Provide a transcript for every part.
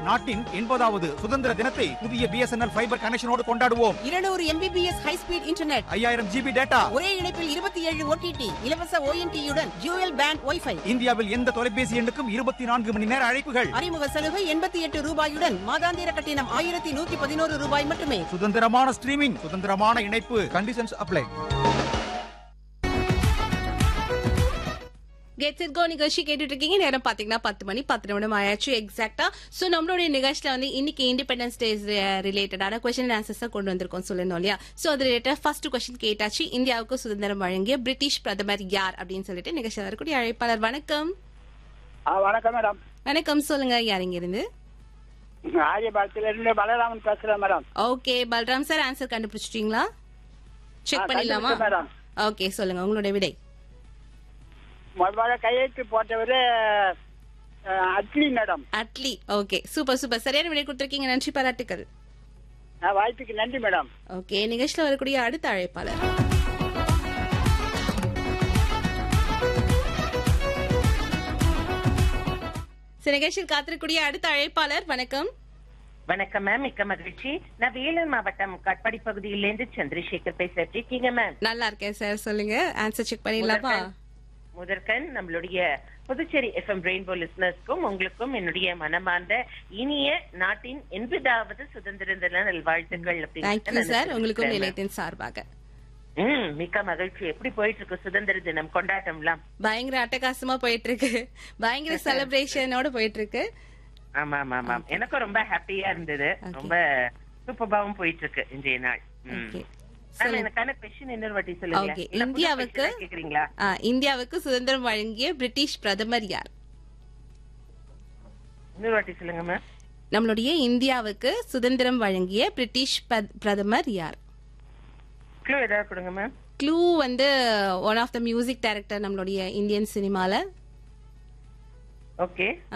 நாட்டின் எண்பதாவது சுதந்திர தினத்தை புதிய பிஎஸ்என்எல் ஃபைபர் கனெக்ஷனோடு கொண்டாடுவோம் இருநூறு எம்பிபிஎஸ் ஹை ஸ்பீட் இன்டர்நெட் ஐயாயிரம் ஜிபி டேட்டா ஒரே இணைப்பில் இருபத்தி ஏழு ஓடிடி இலவச ஓஎன்டியுடன் ஜூயல் பேண்ட் ஒய்ஃபை இந்தியாவில் எந்த தொலைபேசி எண்ணுக்கும் இருபத்தி நான்கு மணி நேர அழைப்புகள் அறிமுக சலுகை எண்பத்தி எட்டு ரூபாயுடன் மாதாந்திர கட்டணம் ஆயிரத்தி நூத்தி பதினோரு ரூபாய் மட்டுமே சுதந்திரமான ஸ்ட்ரீமிங் சுதந்திரமான இணைப்பு conditions apply get it go நிகழ்ச்சி கேட்டுட்டு இருக்கீங்க நேரம் பாத்தீங்கன்னா பத்து மணி பத்து நிமிடம் ஆயாச்சு எக்ஸாக்டா சோ நம்மளுடைய நிகழ்ச்சியில வந்து இன்னைக்கு இண்டிபெண்டன்ஸ் டே ரிலேட்டடான கொஸ்டின் ஆன்சர்ஸ் கொண்டு வந்திருக்கோம் சொல்லணும் இல்லையா சோ அது ரிலேட்டட் ஃபர்ஸ்ட் கொஸ்டின் கேட்டாச்சு இந்தியாவுக்கு சுதந்திரம் வழங்கிய பிரிட்டிஷ் பிரதமர் யார் அப்படின்னு சொல்லிட்டு நிகழ்ச்சியில் வரக்கூடிய அழைப்பாளர் வணக்கம் ஆ வணக்கம் மேடம் வணக்கம் சொல்லுங்க யார் இங்க இருந்து ஆரியபாளத்துல இருந்து பலராமன் பேசுறேன் madam okay Balram sir answer கண்டுபிடிச்சிட்டீங்களா செக் ஆ, பண்ணிடலாமா கண்டுபிடிச்சேன் மேடம். ஓகே சொல்லுங்க உங்களுடைய விடை முதல்ல கையெழுத்து போட்டவர் Atlee madam Atlee okay super super சரியான விடை கொடுத்துருக்கீங்க நன்றி பாராட்டுக்கள் ஆ, வாய்ப்புக்கு நன்றி மேடம் ஓகே நிகழ்ச்சியில் வரக்கூடிய அடுத்த அழைப்பாளர் சரி, நிகழ்ச்சியில் காத்திருக்கக்கூடிய அடுத்த அழைப்பாளர் வணக்கம் வணக்கம் மேம் மிக்க மகிழ்ச்சி நான் வேலூர் மாவட்டம் கட்பாடி பகுதியிலேருந்து சந்திரசேகர் பேசுறேன் எப்படி இருக்கீங்க மேம் நல்லா இருக்கேன் சார் சொல்லுங்க ஆன்சர் செக் பண்ணிடலாமா முதற்கண் முதற்கண் நம்மளுடைய புதுச்சேரி எஃப்எம் ரெயின்போ லிஸ்னர்ஸ்க்கும் உங்களுக்கும் என்னுடைய மனமார்ந்த இனிய நாட்டின் எண்பதாவது சுதந்திர தின நல்வாழ்த்துக்கள் அப்படின்னு தேங்க்யூ நான் சார் உங்களுக்கும் தெரிவிச்சுக்கிறேன், நிலையத்தின் சார்பாக ma'am. ம் மிக்க மகிழ்ச்சி எப்படி போயிட்டு இருக்கு சுதந்திர தினம் கொண்டாட்டம்லாம் பயங்கர அட்டகாசமா போயிட்டு இருக்கு பயங்கர செலிப்ரேஷனோட போயிட்டு இருக்கு ஆமா ஆமா ஆமா எனக்கும் ரொம்ப ஹாப்பியா இருந்தது Okay. ரொம்ப சூப்பராவும் போயிட்டு இருக்கு இன்றைய நாள் ம். ஓகே மேம், எனக்கான கொஸ்டின் இன்னொரு வாட்டி சொல்லுங்க Okay. இல்ல, புது இந்தியாவுக்கு- question ஆ கேக்குறீங்களா ஆ, இந்தியாவுக்கு சுதந்திரம் வழங்கிய பிரிட்டிஷ் பிரதமர் யார் இன்னொரு வாட்டி சொல்லுங்க மேம் நம்மளுடைய இந்தியாவுக்கு சுதந்திரம் வழங்கிய பிரிட்டிஷ் பத்- பிரதமர் யார் க்ளூ ஏதாவது கொடுங்க மேம் க்ளூ வந்து one of the music director நம்மளுடைய இந்தியன் சினிமால ஓகே ஆ.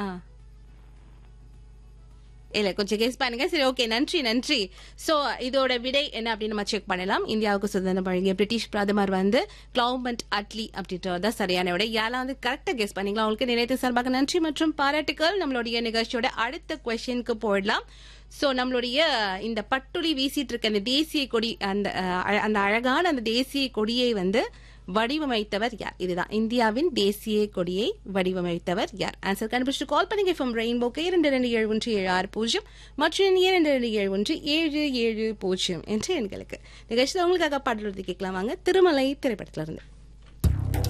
இல்ல கொஞ்சம் கெஸ் பண்ணுங்க சரி ஓகே நன்றி நன்றி சோ இதோட விடை என்ன அப்படின்னு நம்ம செக் பண்ணலாம் இந்தியாவுக்கு சுதந்திரம் வழங்கிய பிரிட்டிஷ் பிரதமர் வந்து கிளவுமண்ட் அட்லி அப்படின்றது தான் சரியான விடை யாரெல்லாம் வந்து கரெக்டா கெஸ் பண்ணீங்களா உங்களுக்கு நிலையத்து சார்பாக நன்றி மற்றும் பாராட்டுக்கள் நம்மளுடைய நிகழ்ச்சியோட அடுத்த கொஸ்டினுக்கு போயிடலாம் சோ நம்மளுடைய இந்த பட்டுளி வீசிட்டு இருக்க அந்த தேசிய கொடி அந்த அஹ், அழ- அந்த அழகான அந்த தேசிய கொடியை வந்து வடிவமைத்தவர் யார் இதுதான் இந்தியாவின் தேசிய கொடியை வடிவமைத்தவர் யார் ஆன்சர் கண்டுபிடிச்சு கால் பண்ணுங்க ஃப்ரம் ரெயின்போக்கு இரண்டு ரெண்டு ஏழு ஒன்று ஏழு ஆறு பூஜ்ஜியம் மற்றும் இரண்டு ரெண்டு ஏழு ஒன்று ஏழு ஏழு பூஜ்ஜியம் என்று எண்களுக்கு நிகழ்ச்சியில் உங்களுக்காக பாடல் கேட்கலாம் வாங்க திருமலை திரைப்படத்துல இருந்து